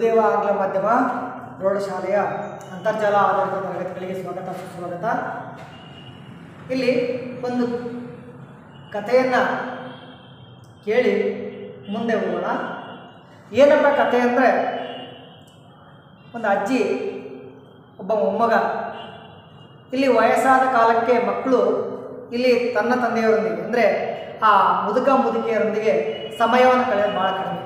ಗುರುದೇವ ಆಂಗ್ಲ ಮಾಧ್ಯಮ ಪ್ರೌಢಶಾಲೆಯ ಅಂತರ್ಜಾಲ ಆಧಾರಿತ ತರಗತಿಗಳಿಗೆ ಸ್ವಾಗತ ಸುಸ್ವಾಗತ ಇಲ್ಲಿ ಒಂದು ಕಥೆಯನ್ನು ಕೇಳಿ ಮುಂದೆ ಹೋಗೋಣ ಏನಪ್ಪ ಕಥೆ ಅಂದರೆ ಒಂದು ಅಜ್ಜಿ ಒಬ್ಬ ಮೊಮ್ಮಗ ಇಲ್ಲಿ ವಯಸ್ಸಾದ ಕಾಲಕ್ಕೆ ಮಕ್ಕಳು ಇಲ್ಲಿ ತನ್ನ ತಂದೆಯವರೊಂದಿಗೆ ಅಂದರೆ ಆ ಮುದುಕ ಮುದುಕಿಯರೊಂದಿಗೆ ಸಮಯವನ್ನು ಕಳೆಯೋದು ಭಾಳ ಕಡಿಮೆ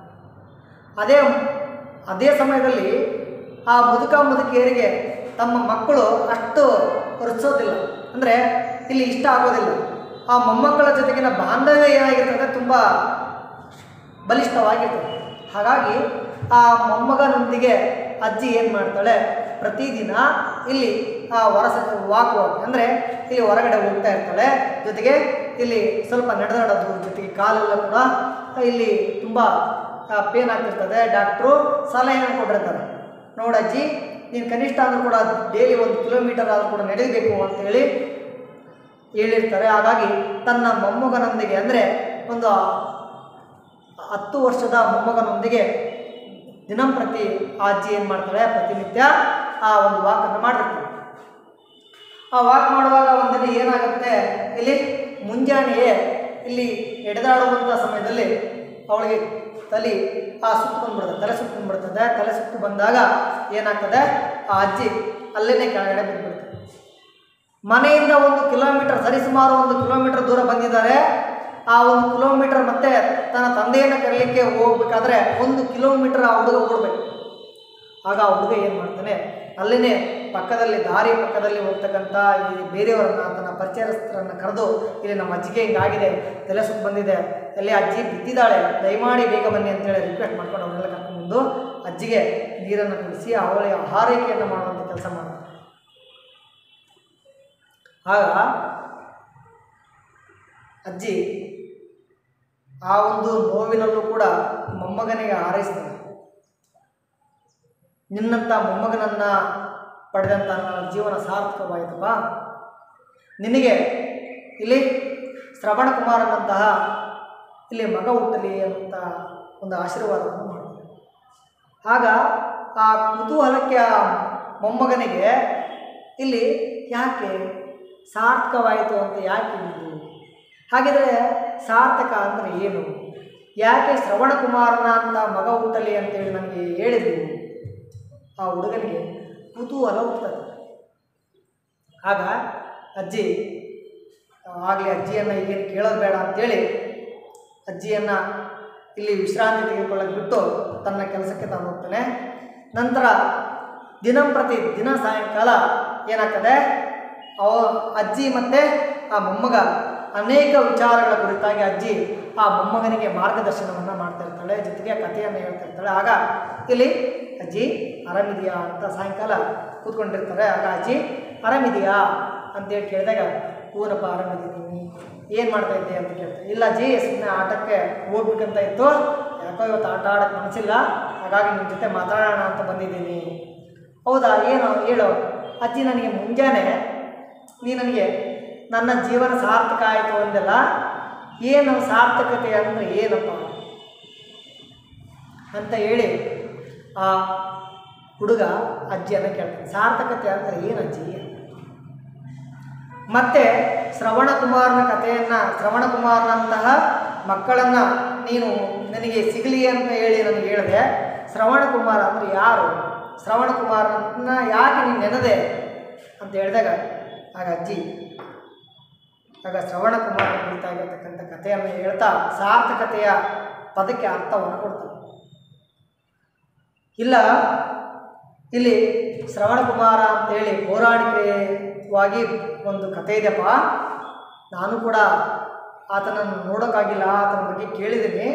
ಅದೇ ಅದೇ ಸಮಯದಲ್ಲಿ ಆ ಮುದುಕ ಮುದುಕಿಯರಿಗೆ ತಮ್ಮ ಮಕ್ಕಳು ಅಷ್ಟು ರುಚಿಸೋದಿಲ್ಲ ಅಂದರೆ ಇಲ್ಲಿ ಇಷ್ಟ ಆಗೋದಿಲ್ಲ ಆ ಮೊಮ್ಮಕ್ಕಳ ಜೊತೆಗಿನ ಬಾಂಧವ್ಯ ಏನಾಗಿರ್ತದೆ ತುಂಬ ಬಲಿಷ್ಠವಾಗಿರ್ತದೆ ಹಾಗಾಗಿ ಆ ಮೊಮ್ಮಗನೊಂದಿಗೆ ಅಜ್ಜಿ ಏನು ಮಾಡ್ತಾಳೆ ಪ್ರತಿದಿನ ಇಲ್ಲಿ ಆ ಹೊರಸ ವಾಕ್ ಹೋಗಿ ಅಂದರೆ ಇಲ್ಲಿ ಹೊರಗಡೆ ಹೋಗ್ತಾ ಇರ್ತಾಳೆ ಜೊತೆಗೆ ಇಲ್ಲಿ ಸ್ವಲ್ಪ ನಡೆದಾಡೋದು ಜೊತೆಗೆ ಕಾಲೆಲ್ಲ ಕೂಡ ಇಲ್ಲಿ ತುಂಬ ಪೇನ್ ಆಗ್ತಿರ್ತದೆ ಡಾಕ್ಟ್ರು ಸಲಹೆಯನ್ನು ಕೊಟ್ಟಿರ್ತಾರೆ ನೋಡಜ್ಜಿ ನೀನು ಕನಿಷ್ಠ ಅಂದರೂ ಕೂಡ ಡೈಲಿ ಒಂದು ಕಿಲೋಮೀಟರ್ ಆದರೂ ಕೂಡ ನಡೀಬೇಕು ಅಂತೇಳಿ ಹೇಳಿರ್ತಾರೆ ಹಾಗಾಗಿ ತನ್ನ ಮೊಮ್ಮಗನೊಂದಿಗೆ ಅಂದರೆ ಒಂದು ಹತ್ತು ವರ್ಷದ ಮೊಮ್ಮಗನೊಂದಿಗೆ ದಿನಂಪ್ರತಿ ಆ ಅಜ್ಜಿ ಏನು ಮಾಡ್ತಾಳೆ ಪ್ರತಿನಿತ್ಯ ಆ ಒಂದು ವಾಕನ್ನು ಮಾಡಿರ್ತಾಳೆ ಆ ವಾಕ್ ಮಾಡುವಾಗ ಒಂದಿನ ಏನಾಗುತ್ತೆ ಇಲ್ಲಿ ಮುಂಜಾನೆಯೇ ಇಲ್ಲಿ ಎಡೆದಾಡುವಂಥ ಸಮಯದಲ್ಲಿ ಅವಳಿಗೆ ತಲೆ ಆ ಸುತ್ತು ಬಂದ್ಬಿಡ್ತದೆ ತಲೆ ಸುತ್ತು ಬಂದ್ಬಿಡ್ತದೆ ತಲೆ ಸುತ್ತು ಬಂದಾಗ ಏನಾಗ್ತದೆ ಆ ಅಜ್ಜಿ ಅಲ್ಲೇ ಕೆಳಗಡೆ ಬಿದ್ದುಬಿಡ್ತದೆ ಮನೆಯಿಂದ ಒಂದು ಕಿಲೋಮೀಟರ್ ಸರಿಸುಮಾರು ಒಂದು ಕಿಲೋಮೀಟರ್ ದೂರ ಬಂದಿದ್ದಾರೆ ಆ ಒಂದು ಕಿಲೋಮೀಟರ್ ಮತ್ತೆ ತನ್ನ ತಂದೆಯನ್ನು ಕರೀಲಿಕ್ಕೆ ಹೋಗ್ಬೇಕಾದ್ರೆ ಒಂದು ಕಿಲೋಮೀಟರ್ ಆ ಹುಡುಗ ಓಡಬೇಕು ಆಗ ಆ ಹುಡುಗ ಏನು ಮಾಡ್ತಾನೆ ಅಲ್ಲೇ ಪಕ್ಕದಲ್ಲಿ ದಾರಿ ಪಕ್ಕದಲ್ಲಿ ಹೋಗ್ತಕ್ಕಂಥ ಈ ಬೇರೆಯವರನ್ನ ತನ್ನ ಪರಿಚಯಸ್ಥರನ್ನು ಕರೆದು ಇಲ್ಲಿ ನಮ್ಮ ಅಜ್ಜಿಗೆ ಹಿಂಗಾಗಿದೆ ತಲೆ ಸುತ್ತು ಬಂದಿದೆ ಎಲ್ಲಿ ಅಜ್ಜಿ ಬಿದ್ದಿದ್ದಾಳೆ ದಯಮಾಡಿ ಬೇಗ ಬನ್ನಿ ಅಂತೇಳಿ ರಿಕ್ವೆಸ್ಟ್ ಮಾಡ್ಕೊಂಡು ಅವನ್ನೆಲ್ಲ ಕರ್ಕೊಂಡ್ಬಂದು ಅಜ್ಜಿಗೆ ನೀರನ್ನು ಕುಡಿಸಿ ಅವಳಿಗೆ ಆರೈಕೆಯನ್ನು ಮಾಡುವಂಥ ಕೆಲಸ ಮಾಡ್ತಾರೆ ಆಗ ಅಜ್ಜಿ ಆ ಒಂದು ನೋವಿನಲ್ಲೂ ಕೂಡ ಮೊಮ್ಮಗನಿಗೆ ಹಾರೈಸ್ತಾನೆ ನಿನ್ನಂಥ ಮೊಮ್ಮಗನನ್ನು ಪಡೆದಂಥ ನನ್ನ ಜೀವನ ಸಾರ್ಥಕವಾಯಿತಪ್ಪ ನಿನಗೆ ಇಲ್ಲಿ ಶ್ರವಣ ಕುಮಾರನಂತಹ ಇಲ್ಲಿ ಮಗ ಹುಟ್ಟಲಿ ಅಂತ ಒಂದು ಆಶೀರ್ವಾದವನ್ನು ಮಾಡ್ತಾರೆ ಆಗ ಆ ಕುತೂಹಲಕ್ಕೆ ಆ ಮೊಮ್ಮಗನಿಗೆ ಇಲ್ಲಿ ಯಾಕೆ ಸಾರ್ಥಕವಾಯಿತು ಅಂತ ಯಾಕೆ ಹೇಳಿದ್ರು ಹಾಗಿದ್ರೆ ಸಾರ್ಥಕ ಅಂದರೆ ಏನು ಯಾಕೆ ಶ್ರವಣ ಕುಮಾರನ ಅಂತ ಮಗ ಹುಟ್ಟಲಿ ಅಂತೇಳಿ ನನಗೆ ಹೇಳಿದ್ರು ಆ ಹುಡುಗನಿಗೆ ಕುತೂಹಲ ಹುಟ್ಟುತ್ತದೆ ಆಗ ಅಜ್ಜಿ ಆಗಲಿ ಅಜ್ಜಿಯನ್ನು ಈಗೇನು ಕೇಳೋದು ಬೇಡ ಅಂತೇಳಿ ಅಜ್ಜಿಯನ್ನು ಇಲ್ಲಿ ವಿಶ್ರಾಂತಿ ತೆಗೆದುಕೊಳ್ಳೋಕೆ ಬಿಟ್ಟು ತನ್ನ ಕೆಲಸಕ್ಕೆ ತಾನು ಹೋಗ್ತಾನೆ ನಂತರ ದಿನಂಪ್ರತಿ ದಿನ ಸಾಯಂಕಾಲ ಏನಾಗ್ತದೆ ಅವ ಅಜ್ಜಿ ಮತ್ತು ಆ ಮೊಮ್ಮಗ ಅನೇಕ ವಿಚಾರಗಳ ಕುರಿತಾಗಿ ಅಜ್ಜಿ ಆ ಮೊಮ್ಮಗನಿಗೆ ಮಾರ್ಗದರ್ಶನವನ್ನು ಮಾಡ್ತಾ ಇರ್ತಾಳೆ ಜೊತೆಗೆ ಕಥೆಯನ್ನು ಹೇಳ್ತಾ ಇರ್ತಾಳೆ ಆಗ ಇಲ್ಲಿ ಅಜ್ಜಿ ಆರಾಮಿದೆಯಾ ಅಂತ ಸಾಯಂಕಾಲ ಕೂತ್ಕೊಂಡಿರ್ತಾರೆ ಆಗ ಅಜ್ಜಿ ಆರಾಮಿದೆಯಾ ಅಂತೇಳಿ ಕೇಳಿದಾಗ ಹೂನಪ್ಪ ಆರಾಮಿದ್ದೀನಿ ಏನು ಮಾಡ್ತಾ ಇದ್ದೆ ಅಂತ ಕೇಳ್ತಾರೆ ಇಲ್ಲ ಅಜ್ಜಿ ಸುಮ್ಮನೆ ಆಟಕ್ಕೆ ಹೋಗ್ಬೇಕಂತ ಇತ್ತು ಯಾಕೋ ಇವತ್ತು ಆಟ ಆಡೋಕ್ಕೆ ಮನಸ್ಸಿಲ್ಲ ಹಾಗಾಗಿ ನಿಮ್ಮ ಜೊತೆ ಮಾತಾಡೋಣ ಅಂತ ಬಂದಿದ್ದೀನಿ ಹೌದಾ ಏನು ಹೇಳು ಅಜ್ಜಿ ನನಗೆ ಮುಂಜಾನೆ ನೀ ನನಗೆ ನನ್ನ ಜೀವನ ಸಾರ್ಥಕ ಆಯಿತು ಅಂದೆಲ್ಲ ಏನು ಸಾರ್ಥಕತೆ ಅಂದರೆ ಏನಪ್ಪ ಅಂತ ಹೇಳಿ ಆ ಹುಡುಗ ಅಜ್ಜಿಯನ್ನು ಕೇಳ್ತಾನೆ ಸಾರ್ಥಕತೆ ಅಂದರೆ ಏನು ಅಜ್ಜಿ ಮತ್ತೆ ಶ್ರವಣ ಕುಮಾರನ ಕಥೆಯನ್ನು ಶ್ರವಣ ಕುಮಾರನಂತಹ ಮಕ್ಕಳನ್ನು ನೀನು ನನಗೆ ಸಿಗಲಿ ಅಂತ ಹೇಳಿ ನನಗೆ ಹೇಳಿದೆ ಶ್ರವಣ ಕುಮಾರ ಅಂದರೆ ಯಾರು ಶ್ರವಣ ಕುಮಾರನ ಯಾಕೆ ನೀನು ನೆನದೆ ಅಂತ ಹೇಳಿದಾಗ ಆಗ ಅಜ್ಜಿ ಆಗ ಶ್ರವಣ ಕುಮಾರ ಕುರಿತಾ ಇರತಕ್ಕಂಥ ಕಥೆಯನ್ನು ಹೇಳ್ತಾ ಸಾರ್ಥಕತೆಯ ಪದಕ್ಕೆ ಅರ್ಥವನ್ನು ಕೊಡ್ತಾನೆ ಇಲ್ಲ ಇಲ್ಲಿ ಶ್ರವಣ ಕುಮಾರ ಅಂತೇಳಿ ಪೌರಾಣಿಕವಾಗಿ ಒಂದು ಕಥೆ ಇದೆಯಪ್ಪ ನಾನು ಕೂಡ ಆತನನ್ನು ನೋಡೋಕ್ಕಾಗಿಲ್ಲ ಆತನ ಬಗ್ಗೆ ಕೇಳಿದ್ದೀನಿ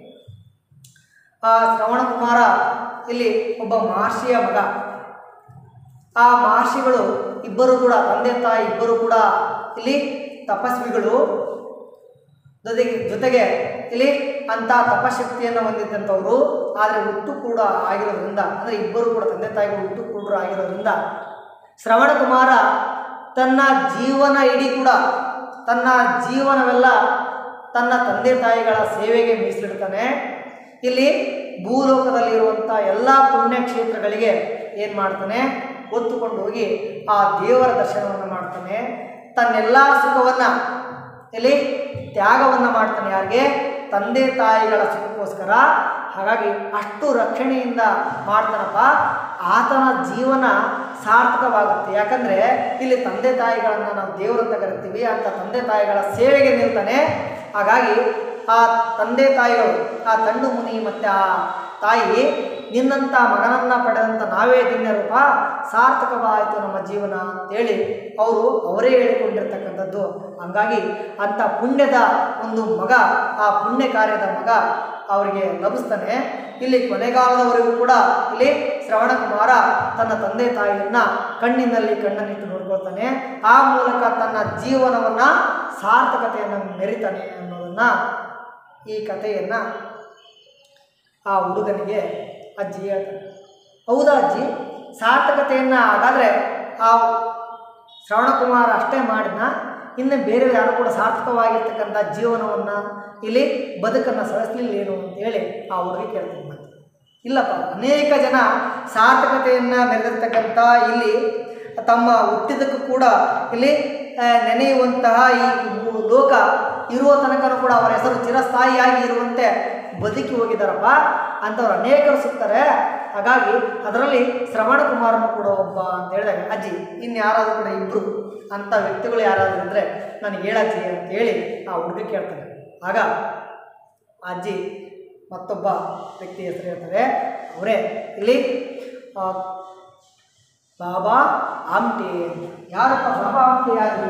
ಆ ಶ್ರವಣ ಕುಮಾರ ಇಲ್ಲಿ ಒಬ್ಬ ಮಹರ್ಷಿಯ ಮಗ ಆ ಮಹರ್ಷಿಗಳು ಇಬ್ಬರು ಕೂಡ ತಂದೆ ತಾಯಿ ಇಬ್ಬರು ಕೂಡ ಇಲ್ಲಿ ತಪಸ್ವಿಗಳು ಜೊತೆಗೆ ಜೊತೆಗೆ ಇಲ್ಲಿ ಅಂಥ ತಪಶಕ್ತಿಯನ್ನು ಹೊಂದಿದ್ದಂಥವರು ಆದರೆ ಹುಟ್ಟು ಕೂಡ ಆಗಿರೋದ್ರಿಂದ ಅಂದರೆ ಇಬ್ಬರು ಕೂಡ ತಂದೆ ತಾಯಿಗಳು ಹುಟ್ಟು ಕೂಡ ಆಗಿರೋದ್ರಿಂದ ಶ್ರವಣ ಕುಮಾರ ತನ್ನ ಜೀವನ ಇಡೀ ಕೂಡ ತನ್ನ ಜೀವನವೆಲ್ಲ ತನ್ನ ತಂದೆ ತಾಯಿಗಳ ಸೇವೆಗೆ ಮೀಸಲಿಡ್ತಾನೆ ಇಲ್ಲಿ ಭೂಲೋಕದಲ್ಲಿರುವಂಥ ಎಲ್ಲ ಪುಣ್ಯಕ್ಷೇತ್ರಗಳಿಗೆ ಏನು ಮಾಡ್ತಾನೆ ಹೊತ್ತುಕೊಂಡು ಹೋಗಿ ಆ ದೇವರ ದರ್ಶನವನ್ನು ಮಾಡ್ತಾನೆ ತನ್ನೆಲ್ಲ ಸುಖವನ್ನು ಇಲ್ಲಿ ತ್ಯಾಗವನ್ನು ಮಾಡ್ತಾನೆ ಯಾರಿಗೆ ತಂದೆ ತಾಯಿಗಳ ಸುಖಕ್ಕೋಸ್ಕರ ಹಾಗಾಗಿ ಅಷ್ಟು ರಕ್ಷಣೆಯಿಂದ ಮಾಡ್ತಾನಪ್ಪ ಆತನ ಜೀವನ ಸಾರ್ಥಕವಾಗುತ್ತೆ ಯಾಕಂದರೆ ಇಲ್ಲಿ ತಂದೆ ತಾಯಿಗಳನ್ನು ನಾವು ದೇವರಂತ ಕರಿತೀವಿ ಅಂತ ತಂದೆ ತಾಯಿಗಳ ಸೇವೆಗೆ ನಿಲ್ತಾನೆ ಹಾಗಾಗಿ ಆ ತಂದೆ ತಾಯಿಗಳು ಆ ತಂಡು ಮುನಿ ಮತ್ತು ಆ ತಾಯಿ ನಿನ್ನಂಥ ಮಗನನ್ನು ಪಡೆದಂಥ ನಾವೇ ಧನ್ಯರೂಪ ಸಾರ್ಥಕವಾಯಿತು ನಮ್ಮ ಜೀವನ ಅಂತೇಳಿ ಅವರು ಅವರೇ ಹೇಳಿಕೊಂಡಿರ್ತಕ್ಕಂಥದ್ದು ಹಂಗಾಗಿ ಅಂಥ ಪುಣ್ಯದ ಒಂದು ಮಗ ಆ ಪುಣ್ಯ ಕಾರ್ಯದ ಮಗ ಅವರಿಗೆ ಲಭಿಸ್ತಾನೆ ಇಲ್ಲಿ ಕೊನೆಗಾಲದವರೆಗೂ ಕೂಡ ಇಲ್ಲಿ ಶ್ರವಣಕುಮಾರ ತನ್ನ ತಂದೆ ತಾಯಿಯನ್ನ ಕಣ್ಣಿನಲ್ಲಿ ಕಣ್ಣನ್ನಿಟ್ಟು ನೋಡ್ಕೊಳ್ತಾನೆ ಆ ಮೂಲಕ ತನ್ನ ಜೀವನವನ್ನು ಸಾರ್ಥಕತೆಯನ್ನು ಮೆರಿತಾನೆ ಅನ್ನೋದನ್ನು ಈ ಕಥೆಯನ್ನು ಆ ಹುಡುಗನಿಗೆ ಅಜ್ಜಿ ಹೇಳ್ತಾನೆ ಹೌದಾ ಅಜ್ಜಿ ಸಾರ್ಥಕತೆಯನ್ನು ಹಾಗಾದರೆ ಆ ಶ್ರವಣಕುಮಾರ ಅಷ್ಟೇ ಮಾಡಿದ್ನ ಇನ್ನು ಬೇರೆ ಯಾರು ಕೂಡ ಸಾರ್ಥಕವಾಗಿರ್ತಕ್ಕಂಥ ಜೀವನವನ್ನು ಇಲ್ಲಿ ಬದುಕನ್ನು ಸಳಿಸ್ಲಿಲ್ಲ ಏನು ಅಂತೇಳಿ ಆ ಹುಡುಗಿ ಕೇಳ್ತೀನಿ ಮತ್ತೆ ಇಲ್ಲಪ್ಪ ಅನೇಕ ಜನ ಸಾರ್ಥಕತೆಯನ್ನು ಮೆರೆದಿರ್ತಕ್ಕಂಥ ಇಲ್ಲಿ ತಮ್ಮ ಹುಟ್ಟಿದಕ್ಕೂ ಕೂಡ ಇಲ್ಲಿ ಆ, ನೆನೆಯುವಂತಹ ಈ ಭೂ- ಲೋಕ ಇರುವ ತನಕನೂ ಕೂಡ ಅವರ ಹೆಸರು ಚಿರಸ್ಥಾಯಿಯಾಗಿ ಇರುವಂತೆ ಬದುಕಿ ಹೋಗಿದ್ದಾರಪ್ಪ ಅಂಥವ್ರು ಅನೇಕರು ಸಿಗ್ತಾರೆ ಹಾಗಾಗಿ ಅದರಲ್ಲಿ ಶ್ರವಣ ಕುಮಾರನು ಕೂಡ ಒಬ್ಬ ಅಂತ ಹೇಳಿದಾಗ ಅಜ್ಜಿ ಇನ್ನು ಯಾರಾದರೂ ಕೂಡ ಇಬ್ಬರು ಅಂಥ ವ್ಯಕ್ತಿಗಳು ಯಾರಾದರೂ ಇದ್ದರೆ ನನಗೆ ಹೇಳಜ್ಜಿ ಅಂತ ಹೇಳಿ ಆ ಹುಡುಗ ಕೇಳ್ತಾನೆ ಆಗ ಆ ಅಜ್ಜಿ ಮತ್ತೊಬ್ಬ ವ್ಯಕ್ತಿ ಹೆಸರು ಹೇಳ್ತಾರೆ ಅವರೇ ಇಲ್ಲಿ ಆ, ಬಾಬಾ ಆಮ್ಟೆ ಯಾರಪ್ಪ ಬಾಬಾ ಆಮ್ಟೆ ಯಾರು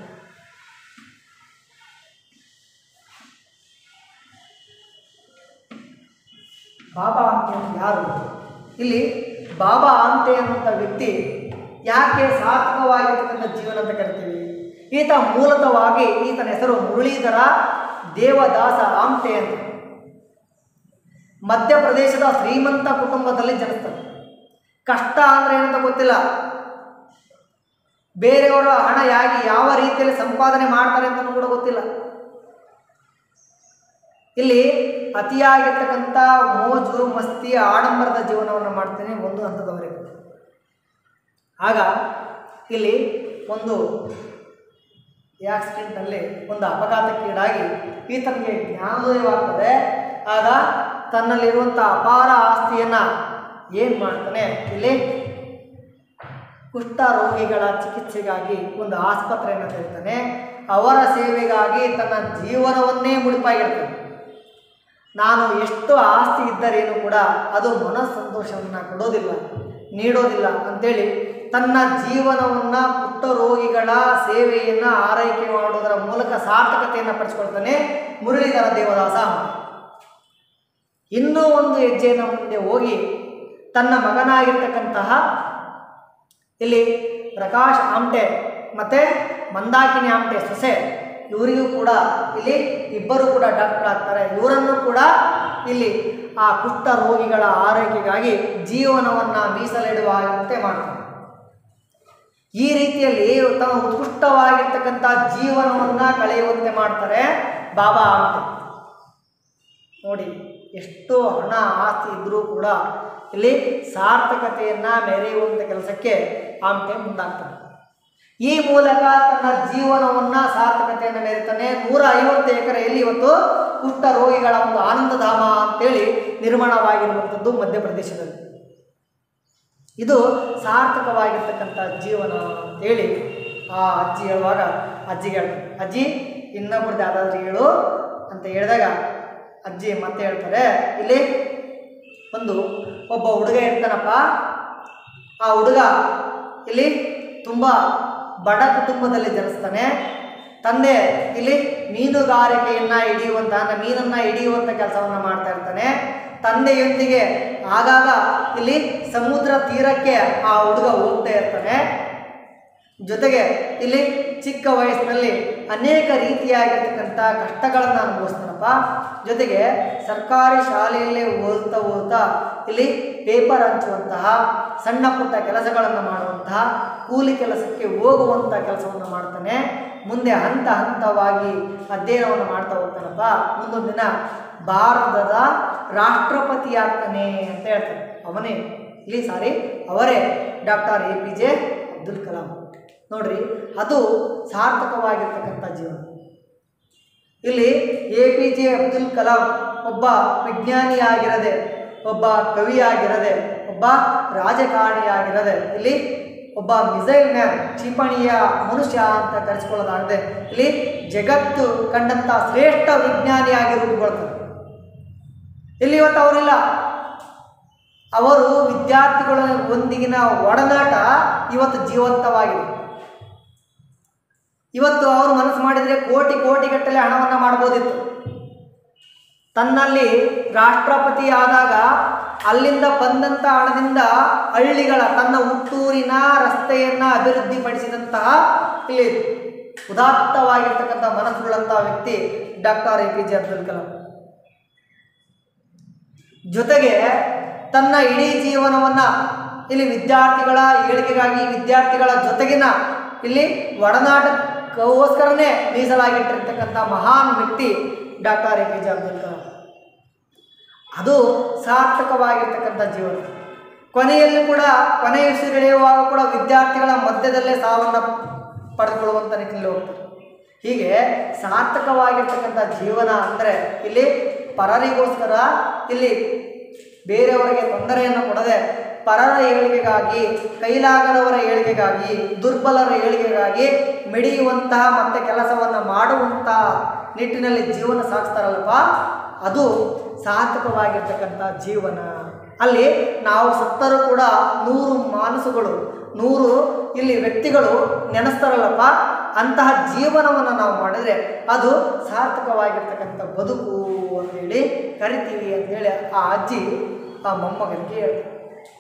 ಬಾಬಾ ಆಮ್ಟೆ ಅಂತ ಯಾರು ಇಲ್ಲಿ ಬಾಬಾ ಆಮ್ಟೆ ಅನ್ನುವಂಥ ವ್ಯಕ್ತಿ ಯಾಕೆ ಸಾರ್ಥಕವಾಗಿರ್ತಕ್ಕಂಥ ಜೀವನ ಅಂತ ಕರಿತೀವಿ ಈತ ಮೂಲತವಾಗಿ ಈತನ ಹೆಸರು ಮುರಳೀಧರ ದೇವದಾಸ ಆಮ್ಟೆ ಅಂತ ಮಧ್ಯಪ್ರದೇಶದ ಶ್ರೀಮಂತ ಕುಟುಂಬದಲ್ಲಿ ಜನಿಸ್ತಾನೆ ಕಷ್ಟ ಅಂದರೆ ಏನಂತ ಗೊತ್ತಿಲ್ಲ ಬೇರೆಯವರ ಹಣ ಯಾಗಿ ಯಾವ ರೀತಿಯಲ್ಲಿ ಸಂಪಾದನೆ ಮಾಡ್ತಾರೆ ಅಂತಲೂ ಕೂಡ ಗೊತ್ತಿಲ್ಲ ಇಲ್ಲಿ ಅತಿಯಾಗಿರ್ತಕ್ಕಂಥ ಮೋಜು ಮಸ್ತಿ ಆಡಂಬರದ ಜೀವನವನ್ನು ಮಾಡ್ತೇನೆ ಒಂದು ಹಂತದವರೆಗೆ ಆಗ ಇಲ್ಲಿ ಒಂದು ಆಕ್ಸಿಡೆಂಟ್ನಲ್ಲಿ ಒಂದು ಅಪಘಾತಕ್ಕೀಡಾಗಿ ಈತನಿಗೆ ಜ್ಞಾನೋದಯವಾಗ್ತದೆ ಆಗ ತನ್ನಲ್ಲಿರುವಂಥ ಅಪಾರ ಆಸ್ತಿಯನ್ನು ಏನು ಮಾಡ್ತಾನೆ ಇಲ್ಲಿ ಕುಷ್ಠ ರೋಗಿಗಳ ಚಿಕಿತ್ಸೆಗಾಗಿ ಒಂದು ಆಸ್ಪತ್ರೆಯನ್ನು ತೆರೀತಾನೆ ಅವರ ಸೇವೆಗಾಗಿ ತನ್ನ ಜೀವನವನ್ನೇ ಮುಡಿಪಾಗಿರ್ತಾನೆ ನಾನು ಎಷ್ಟು ಆಸ್ತಿ ಇದ್ದರೇನು ಕೂಡ ಅದು ಮನಸ್ಸಂತೋಷವನ್ನು ಕೊಡೋದಿಲ್ಲ ನೀಡೋದಿಲ್ಲ ಅಂತೇಳಿ ತನ್ನ ಜೀವನವನ್ನು ಪುಟ್ಟ ರೋಗಿಗಳ ಸೇವೆಯನ್ನು ಆರೈಕೆ ಮಾಡೋದರ ಮೂಲಕ ಸಾರ್ಥಕತೆಯನ್ನು ಪಡಿಸ್ಕೊಳ್ತಾನೆ ಮುರಳೀಧರ ದೇವದಾಸ ಅಂತ. ಇನ್ನೂ ಒಂದು ಹೆಜ್ಜೆಯನ್ನು ಮುಂದೆ ಹೋಗಿ ತನ್ನ ಮಗನಾಗಿರ್ತಕ್ಕಂತಹ ಇಲ್ಲಿ ಪ್ರಕಾಶ್ ಆಮ್ಟೆ ಮತ್ತು ಮಂದಾಕಿನಿ ಆಮ್ಟೆ ಸೊಸೆ ಇವರಿಗೂ ಕೂಡ ಇಲ್ಲಿ ಇಬ್ಬರು ಕೂಡ ಡಾಕ್ಟರ್ ಆಗ್ತಾರೆ ಇವರನ್ನು ಕೂಡ ಇಲ್ಲಿ ಆ ಕುಷ್ಠ ರೋಗಿಗಳ ಆರೈಕೆಗಾಗಿ ಜೀವನವನ್ನು ಮೀಸಲಿಡುವಂತೆ ಮಾಡ್ತಾರೆ ಈ ರೀತಿಯಲ್ಲಿ ತಮ್ಮ ಉತ್ಕೃಷ್ಟವಾಗಿರ್ತಕ್ಕಂಥ ಜೀವನವನ್ನು ಕಳೆಯುವಂತೆ ಮಾಡ್ತಾರೆ ಬಾಬಾ ಆಮ್ಟೆ ನೋಡಿ ಎಷ್ಟು ಹಣ ಆಸ್ತಿ ಇದ್ದರೂ ಕೂಡ ಇಲ್ಲಿ ಸಾರ್ಥಕತೆಯನ್ನು ಮೆರೆಯುವಂಥ ಕೆಲಸಕ್ಕೆ ಆಮ್ಟೆ ಮುಂದಾಗ್ತಾನೆ ಈ ಮೂಲಕ ತನ್ನ ಜೀವನವನ್ನು ಸಾರ್ಥಕತೆಯನ್ನು ಮೆರಿತಾನೆ ನೂರ ಐವತ್ತು ಎಕರೆಯಲ್ಲಿ ಇವತ್ತು ಕುಷ್ಠ ರೋಗಿಗಳ ಒಂದು ಆನಂದಧಾಮ ಅಂತೇಳಿ ನಿರ್ಮಾಣವಾಗಿರುವಂಥದ್ದು ಮಧ್ಯಪ್ರದೇಶದಲ್ಲಿ ಇದು ಸಾರ್ಥಕವಾಗಿರ್ತಕ್ಕಂಥ ಜೀವನ ಅಂತೇಳಿ ಆ ಅಜ್ಜಿ ಹೇಳುವಾಗ ಅಜ್ಜಿಗೆ ಹೇಳ್ತಾರೆ ಅಜ್ಜಿ ಇನ್ನೊಬ್ರದ್ದು ಯಾವ್ದಾದ್ರು ಹೇಳು ಅಂತ ಹೇಳಿದಾಗ ಅಜ್ಜಿ ಮತ್ತೆ ಹೇಳ್ತಾರೆ ಇಲ್ಲಿ ಒಂದು ಒಬ್ಬ ಹುಡುಗ ಇರ್ತಾನಪ್ಪ ಆ ಹುಡುಗ ಇಲ್ಲಿ ತುಂಬ ಬಡ ಕುಟುಂಬದಲ್ಲಿ ಜನಿಸ್ತಾನೆ ತಂದೆ ಇಲ್ಲಿ ಮೀನುಗಾರಿಕೆಯನ್ನು ಹಿಡಿಯುವಂಥ ಅಂದ್ರೆ ಮೀನನ್ನು ಹಿಡಿಯುವಂಥ ಕೆಲಸವನ್ನು ಮಾಡ್ತಾ ಇರ್ತಾನೆ ತಂದೆಯೊಂದಿಗೆ ಆಗಾಗ ಇಲ್ಲಿ ಸಮುದ್ರ ತೀರಕ್ಕೆ ಆ ಹುಡುಗ ಹೋಗ್ತಾ ಇರ್ತಾನೆ ಜೊತೆಗೆ ಇಲ್ಲಿ ಚಿಕ್ಕ ವಯಸ್ಸಿನಲ್ಲಿ ಅನೇಕ ರೀತಿಯಾಗಿರ್ತಕ್ಕಂಥ ಕಷ್ಟಗಳನ್ನು ಅನುಭವಿಸ್ತಾನಪ್ಪ ಜೊತೆಗೆ ಸರ್ಕಾರಿ ಶಾಲೆಯಲ್ಲೇ ಓದ್ತಾ ಓದ್ತಾ ಇಲ್ಲಿ ಪೇಪರ್ ಹಂಚುವಂತಹ ಸಣ್ಣ ಪುಟ್ಟ ಕೆಲಸಗಳನ್ನು ಮಾಡುವಂತಹ ಕೂಲಿ ಕೆಲಸಕ್ಕೆ ಹೋಗುವಂಥ ಕೆಲಸವನ್ನು ಮಾಡ್ತಾನೆ ಮುಂದೆ ಹಂತ ಹಂತವಾಗಿ ಅಧ್ಯಯನವನ್ನು ಮಾಡ್ತಾ ಹೋಗ್ತಾನಪ್ಪ ಮುಂದೊಂದು ದಿನ ಭಾರತದ ರಾಷ್ಟ್ರಪತಿಯಾಗ್ತಾನೆ ಅಂತ ಹೇಳ್ತಾರೆ ಅವನೇ ಇಲ್ಲಿ ಸಾರಿ ಅವರೇ doctor A P J Abdul Kalam ನೋಡ್ರಿ ಅದು ಸಾರ್ಥಕವಾಗಿರ್ತಕ್ಕಂಥ ಜೀವನ ಇಲ್ಲಿ A P J Abdul Kalam ಒಬ್ಬ ವಿಜ್ಞಾನಿಯಾಗಿರದೆ ಒಬ್ಬ ಕವಿಯಾಗಿರದೆ ಒಬ್ಬ ರಾಜಕಾರಣಿಯಾಗಿರದೆ ಇಲ್ಲಿ ಒಬ್ಬ ಮಿಸೈಲ್ ಮ್ಯಾನ್ ಕ್ಷಿಪಣಿಯ ಮನುಷ್ಯ ಅಂತ ಕರೆಸಿಕೊಳ್ಳೋದಾಗದೆ ಇಲ್ಲಿ ಜಗತ್ತು ಕಂಡಂಥ ಶ್ರೇಷ್ಠ ವಿಜ್ಞಾನಿಯಾಗಿ ರೂಪುಗೊಳ್ತಾರೆ ಇಲ್ಲಿ ಇವತ್ತು ಅವರಿಲ್ಲ ಅವರು ವಿದ್ಯಾರ್ಥಿಗಳ ಒಂದಿಗಿನ ಒಡನಾಟ ಇವತ್ತು ಜೀವಂತವಾಗಿದೆ ಇವತ್ತು ಅವರು ಮನಸ್ಸು ಮಾಡಿದರೆ ಕೋಟಿ ಕೋಟಿಗಟ್ಟಲೆ ಹಣವನ್ನು ಮಾಡ್ಬೋದಿತ್ತು ತನ್ನಲ್ಲಿ ರಾಷ್ಟ್ರಪತಿ ಆದಾಗ ಅಲ್ಲಿಂದ ಬಂದಂಥ ಹಣದಿಂದ ಹಳ್ಳಿಗಳ ತನ್ನ ಹುಟ್ಟೂರಿನ ರಸ್ತೆಯನ್ನು ಅಭಿವೃದ್ಧಿಪಡಿಸಿದಂತಹ ಇಲ್ಲಿ ಉದಾತ್ತವಾಗಿರ್ತಕ್ಕಂಥ ಮನಸ್ಸುಗಳಂಥ ವ್ಯಕ್ತಿ doctor A P J Abdul Kalam ಜೊತೆಗೆ ತನ್ನ ಇಡೀ ಜೀವನವನ್ನು ಇಲ್ಲಿ ವಿದ್ಯಾರ್ಥಿಗಳ ಏಳಿಗೆಗಾಗಿ ವಿದ್ಯಾರ್ಥಿಗಳ ಜೊತೆಗಿನ ಇಲ್ಲಿ ಒಡನಾಟಕ್ಕೋಸ್ಕರನೇ ಮೀಸಲಾಗಿಟ್ಟಿರ್ತಕ್ಕಂಥ ಮಹಾನ್ ವ್ಯಕ್ತಿ doctor A P J Abdul Kalam ಅದು ಸಾರ್ಥಕವಾಗಿರ್ತಕ್ಕಂಥ ಜೀವನ ಕೊನೆಯಲ್ಲಿ ಕೂಡ ಕೊನೆಯುಸಿರೆಳೆಯುವಾಗ ಕೂಡ ವಿದ್ಯಾರ್ಥಿಗಳ ಮಧ್ಯದಲ್ಲೇ ಸಾವನ್ನು ಪಡೆದುಕೊಳ್ಳುವಂಥ ನಿಟ್ಟಿನಲ್ಲಿ ಹೋಗ್ತಾರೆ ಹೀಗೆ ಸಾರ್ಥಕವಾಗಿರ್ತಕ್ಕಂಥ ಜೀವನ ಅಂದರೆ ಇಲ್ಲಿ ಪರರಿಗೋಸ್ಕರ ಇಲ್ಲಿ ಬೇರೆಯವರಿಗೆ ತೊಂದರೆಯನ್ನು ಕೊಡದೆ ಪರರ ಏಳಿಗೆಗಾಗಿ ಕೈಲಾಗದವರ ಏಳಿಗೆಗಾಗಿ ದುರ್ಬಲರ ಏಳಿಗೆಗಾಗಿ ಮಿಡಿಯುವಂತಹ ಮತ್ತು ಕೆಲಸವನ್ನು ಮಾಡುವಂತಹ ನಿಟ್ಟಿನಲ್ಲಿ ಜೀವನ ಸಾಗಿಸ್ತಾರಲ್ಲಪ್ಪ ಅದು ಸಾರ್ಥಕವಾಗಿರ್ತಕ್ಕಂಥ ಜೀವನ ಅಲ್ಲಿ ನಾವು ಸತ್ತರೂ ಕೂಡ ನೂರು ಮಾನಸುಗಳು ನೂರು ಇಲ್ಲಿ ವ್ಯಕ್ತಿಗಳು ನೆನೆಸ್ತಾರಲ್ಲಪ್ಪ ಅಂತಹ ಜೀವನವನ್ನು ನಾವು ಮಾಡಿದರೆ ಅದು ಸಾರ್ಥಕವಾಗಿರ್ತಕ್ಕಂಥ ಬದುಕು ಅಂತೇಳಿ ಕರಿತೀವಿ ಅಂತೇಳಿ ಆ ಅಜ್ಜಿ ಆ ಮೊಮ್ಮಗನಿಗೆ ಹೇಳ್ತಾರೆ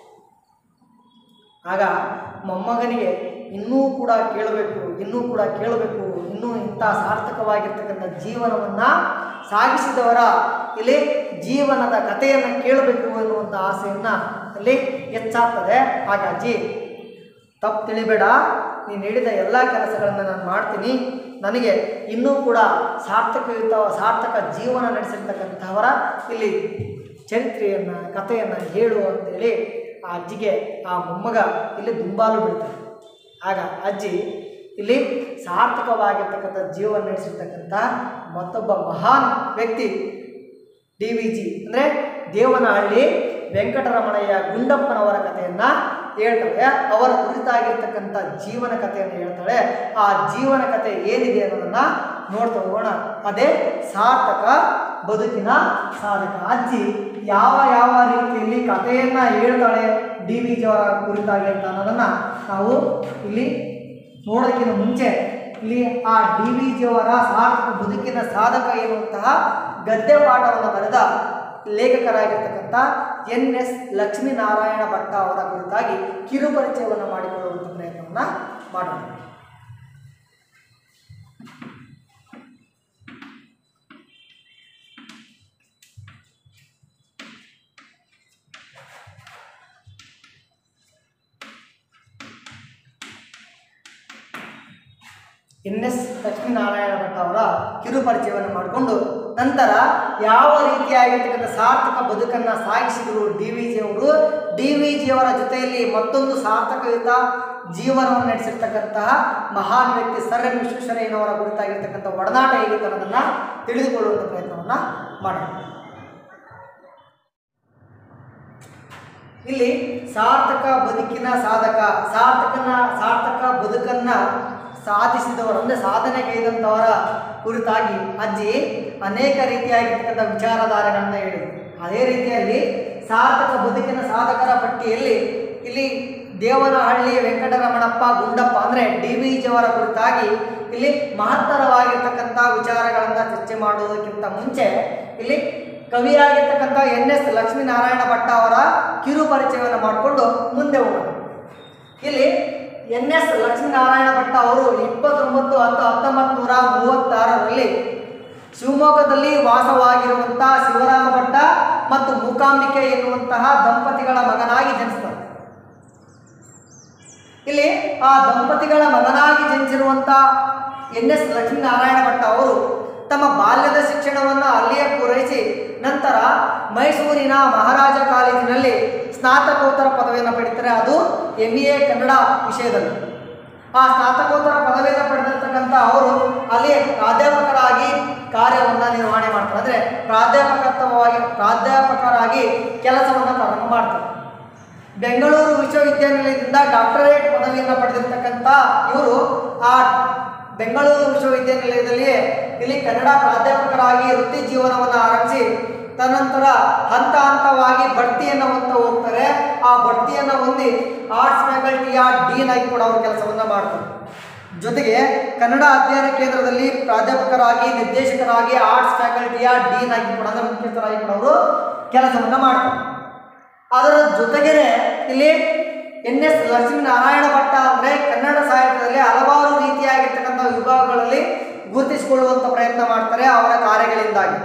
ಆಗ ಮೊಮ್ಮಗನಿಗೆ ಇನ್ನೂ ಕೂಡ ಕೇಳಬೇಕು ಇನ್ನೂ ಕೂಡ ಕೇಳಬೇಕು ಇನ್ನೂ ಇಂಥ ಸಾರ್ಥಕವಾಗಿರ್ತಕ್ಕಂಥ ಜೀವನವನ್ನು ಸಾಗಿಸಿದವರ ಇಲ್ಲಿ ಜೀವನದ ಕಥೆಯನ್ನು ಕೇಳಬೇಕು ಎನ್ನುವಂಥ ಆಸೆಯನ್ನು ಅಲ್ಲಿ ಹೆಚ್ಚಾಗ್ತದೆ ಹಾಗಾಗಿ ತಪ್ಪು ತಿಳಿಬೇಡ ನೀನು ಹೇಳಿದ ಎಲ್ಲ ಕೆಲಸಗಳನ್ನು ನಾನು ಮಾಡ್ತೀನಿ ನನಗೆ ಇನ್ನೂ ಕೂಡ ಸಾರ್ಥಕಯುತ ಸಾರ್ಥಕ ಜೀವನ ನಡೆಸಿರ್ತಕ್ಕಂಥವರ ಇಲ್ಲಿ ಚರಿತ್ರೆಯನ್ನು ಕಥೆಯನ್ನು ಹೇಳು ಅಂತೇಳಿ ಆ ಅಜ್ಜಿಗೆ ಆ ಮೊಮ್ಮಗ ಇಲ್ಲಿ ದುಂಬಾಲು ಬಿಡ್ತಾರೆ ಆಗ ಅಜ್ಜಿ ಇಲ್ಲಿ ಸಾರ್ಥಕವಾಗಿರ್ತಕ್ಕಂಥ ಜೀವನ ನಡೆಸಿರ್ತಕ್ಕಂಥ ಮತ್ತೊಬ್ಬ ಮಹಾನ್ ವ್ಯಕ್ತಿ ಡಿ ವಿ ಜಿ ಅಂದರೆ ದೇವನಹಳ್ಳಿ ವೆಂಕಟರಮಣಯ್ಯ ಗುಂಡಪ್ಪನವರ ಕಥೆಯನ್ನು ಹೇಳ್ತಾಳೆ ಅವರ ಕುರಿತಾಗಿರ್ತಕ್ಕಂಥ ಜೀವನ ಕಥೆಯನ್ನು ಹೇಳ್ತಾಳೆ ಆ ಜೀವನ ಕಥೆ ಏನಿದೆ ಅನ್ನೋದನ್ನು ನೋಡ್ತಾ ಹೋಗೋಣ ಅದೇ ಸಾರ್ಥಕ ಬದುಕಿನ ಸಾಧಕ ಅಜ್ಜಿ ಯಾವ ಯಾವ ರೀತಿಯಲ್ಲಿ ಕಥೆಯನ್ನು ಹೇಳ್ತಾಳೆ ಡಿ ವಿ ಜಿ ಅವರ ಕುರಿತಾಗಿ ಅಂತ ಅನ್ನೋದನ್ನು ನಾವು ಇಲ್ಲಿ ನೋಡೋದಕ್ಕಿಂತ ಮುಂಚೆ ಇಲ್ಲಿ ಆ ಡಿ ವಿ ಜಿ ಅವರ ಸಾರ್ಥಕ ಬದುಕಿನ ಸಾಧಕ ಎನ್ನುವಂತಹ ಗದ್ಯ ಪಾಠವನ್ನು ಬರೆದ ಲೇಖಕರಾಗಿರ್ತಕ್ಕಂಥ ಎನ್ ಎಸ್ ಲಕ್ಷ್ಮೀನಾರಾಯಣ ಭಟ್ಟ ಅವರ ಕುರಿತಾಗಿ ಕಿರುಪರಿಚಯವನ್ನು ಮಾಡಿಕೊಳ್ಳುವಂಥ ಪ್ರಯತ್ನವನ್ನು ಮಾಡೋಣ ಎನ್ ಎಸ್ ಲಕ್ಷ್ಮೀನಾರಾಯಣ ಭಟ್ ಅವರ ಕಿರುಪರಿಚಯವನ್ನು ಮಾಡಿಕೊಂಡು ನಂತರ ಯಾವ ರೀತಿಯಾಗಿರ್ತಕ್ಕಂಥ ಸಾರ್ಥಕ ಬದುಕನ್ನು ಸಾಗಿಸಿದರು ಡಿ ವಿ ಜಿ ಅವರು ಡಿ ವಿ ಜಿ ಅವರ ಜೊತೆಯಲ್ಲಿ ಮತ್ತೊಂದು ಸಾರ್ಥಕಯುತ ಜೀವನವನ್ನು ನಡೆಸಿರ್ತಕ್ಕಂತಹ ಮಹಾನ್ ವ್ಯಕ್ತಿ ಸರ್ ಎಂ ವಿಶ್ವೇಶ್ವರಯ್ಯನವರ ಕುರಿತಾಗಿರ್ತಕ್ಕಂಥ ಒಡನಾಟ ಹೇಗಿತ್ತು ಅನ್ನೋದನ್ನು ತಿಳಿದುಕೊಳ್ಳುವಂಥ ಪ್ರಯತ್ನವನ್ನು ಮಾಡೋಣ ಇಲ್ಲಿ ಸಾರ್ಥಕ ಬದುಕಿನ ಸಾಧಕ ಸಾರ್ಥಕನ ಸಾರ್ಥಕ ಬದುಕನ್ನ ಸಾಧಿಸಿದವರು ಅಂದರೆ ಸಾಧನೆಗೈದಂಥವರ ಕುರಿತಾಗಿ ಅಜ್ಜಿ ಅನೇಕ ರೀತಿಯಾಗಿರ್ತಕ್ಕಂಥ ವಿಚಾರಧಾರೆಗಳನ್ನು ಹೇಳಿದರು ಅದೇ ರೀತಿಯಲ್ಲಿ ಸಾರ್ಥಕ ಬದುಕಿನ ಸಾಧಕರ ಪಟ್ಟಿಯಲ್ಲಿ ಇಲ್ಲಿ ದೇವನಹಳ್ಳಿ ವೆಂಕಟರಮಣಪ್ಪ ಗುಂಡಪ್ಪ ಅಂದರೆ ಡಿ ವಿ ಜಿಯವರ ಕುರಿತಾಗಿ ಇಲ್ಲಿ ಮಹತ್ತರವಾಗಿರ್ತಕ್ಕಂಥ ವಿಚಾರಗಳನ್ನು ಚರ್ಚೆ ಮಾಡುವುದಕ್ಕಿಂತ ಮುಂಚೆ ಇಲ್ಲಿ ಕವಿಯಾಗಿರ್ತಕ್ಕಂಥ ಎನ್ ಎಸ್ ಲಕ್ಷ್ಮೀನಾರಾಯಣ ಭಟ್ಟ ಅವರ ಕಿರು ಪರಿಚಯವನ್ನು ಮಾಡಿಕೊಂಡು ಮುಂದೆ ಹೋಗೋಣ ಇಲ್ಲಿ ಎನ್ ಎಸ್ ಲಕ್ಷ್ಮೀನಾರಾಯಣ ಭಟ್ಟ ಅವರು ಇಪ್ಪತ್ತೊಂಬತ್ತು ಹತ್ತು ಹತ್ತೊಂಬತ್ತು ನೂರ ಮೂವತ್ತಾರರಲ್ಲಿ ಶಿವಮೊಗ್ಗದಲ್ಲಿ ವಾಸವಾಗಿರುವಂಥ ಶಿವರಾಮ ಭಟ್ಟ ಮತ್ತು ಮೂಕಾಂಬಿಕೆ ಎನ್ನುವಂತಹ ದಂಪತಿಗಳ ಮಗನಾಗಿ ಜನಿಸ್ತಾರೆ ಇಲ್ಲಿ ಆ ದಂಪತಿಗಳ ಮಗನಾಗಿ ಜನಿಸಿರುವಂಥ ಎನ್ ಎಸ್ ಲಕ್ಷ್ಮೀನಾರಾಯಣ ಭಟ್ಟ ಅವರು ತಮ್ಮ ಬಾಲ್ಯದ ಶಿಕ್ಷಣವನ್ನು ಅಲ್ಲಿಯೇ ಪೂರೈಸಿ ಮೈಸೂರಿನ ಮಹಾರಾಜ ಕಾಲೇಜಿನಲ್ಲಿ ಸ್ನಾತಕೋತ್ತರ ಪದವಿಯನ್ನು ಪಡಿತಾರೆ ಅದು ಎಮ್ ಎ ಕನ್ನಡ ವಿಷಯದಲ್ಲಿ ಆ ಸ್ನಾತಕೋತ್ತರ ಪದವಿಯನ್ನು ಪಡೆದಿರ್ತಕ್ಕಂಥ ಅವರು ಅಲ್ಲಿ ಪ್ರಾಧ್ಯಾಪಕರಾಗಿ ಕಾರ್ಯವನ್ನು ನಿರ್ವಹಣೆ ಮಾಡ್ತಾರೆ ಅಂದರೆ ಪ್ರಾಧ್ಯಾಪಕತ್ವವಾಗಿ ಪ್ರಾಧ್ಯಾಪಕರಾಗಿ ಕೆಲಸವನ್ನು ಪ್ರಾರಂಭ ಮಾಡ್ತಾರೆ ಬೆಂಗಳೂರು ವಿಶ್ವವಿದ್ಯಾನಿಲಯದಿಂದ ಡಾಕ್ಟರೇಟ್ ಪದವಿಯನ್ನು ಪಡೆದಿರ್ತಕ್ಕಂಥ ಇವರು ಆ ಬೆಂಗಳೂರು ವಿಶ್ವವಿದ್ಯಾನಿಲಯದಲ್ಲಿ ಇಲ್ಲಿ ಕನ್ನಡ ಪ್ರಾಧ್ಯಾಪಕರಾಗಿ ವೃತ್ತಿ ಜೀವನವನ್ನು ಆರಂಭಿಸಿ ತದನಂತರ ಹಂತ ಹಂತವಾಗಿ ಬಡ್ತಿಯನ್ನು ಹೊಂತ ಹೋಗ್ತಾರೆ ಆ ಬಡ್ತಿಯನ್ನು ಹೊಂದಿ ಆರ್ಟ್ಸ್ ಫ್ಯಾಕಲ್ಟಿಯ ಡೀನ್ ಆಗಿ ಕೂಡ ಅವರು ಕೆಲಸವನ್ನು ಮಾಡ್ತಾರೆ ಜೊತೆಗೆ ಕನ್ನಡ ಅಧ್ಯಯನ ಕೇಂದ್ರದಲ್ಲಿ ಪ್ರಾಧ್ಯಾಪಕರಾಗಿ ನಿರ್ದೇಶಕರಾಗಿ ಆರ್ಟ್ಸ್ ಫ್ಯಾಕಲ್ಟಿಯ ಡೀನ್ ಆಗಿ ಕೂಡ ಅಂದರೆ ಮುಖ್ಯಸ್ಥರಾಗಿ ಕೂಡ ಅವರು ಕೆಲಸವನ್ನು ಮಾಡ್ತಾರೆ ಅದರ ಜೊತೆಗೇನೆ ಇಲ್ಲಿ ಎನ್ ಎಸ್ ಲಕ್ಷ್ಮೀನಾರಾಯಣ ಭಟ್ಟ ಅಂದರೆ ಕನ್ನಡ ಸಾಹಿತ್ಯದಲ್ಲಿ ಹಲವಾರು ರೀತಿಯಾಗಿರ್ತಕ್ಕಂಥ ವಿಭಾಗಗಳಲ್ಲಿ ಗುರುತಿಸಿಕೊಳ್ಳುವಂಥ ಪ್ರಯತ್ನ ಮಾಡ್ತಾರೆ ಅವರ ಕಾರ್ಯಗಳಿಂದಾಗಿ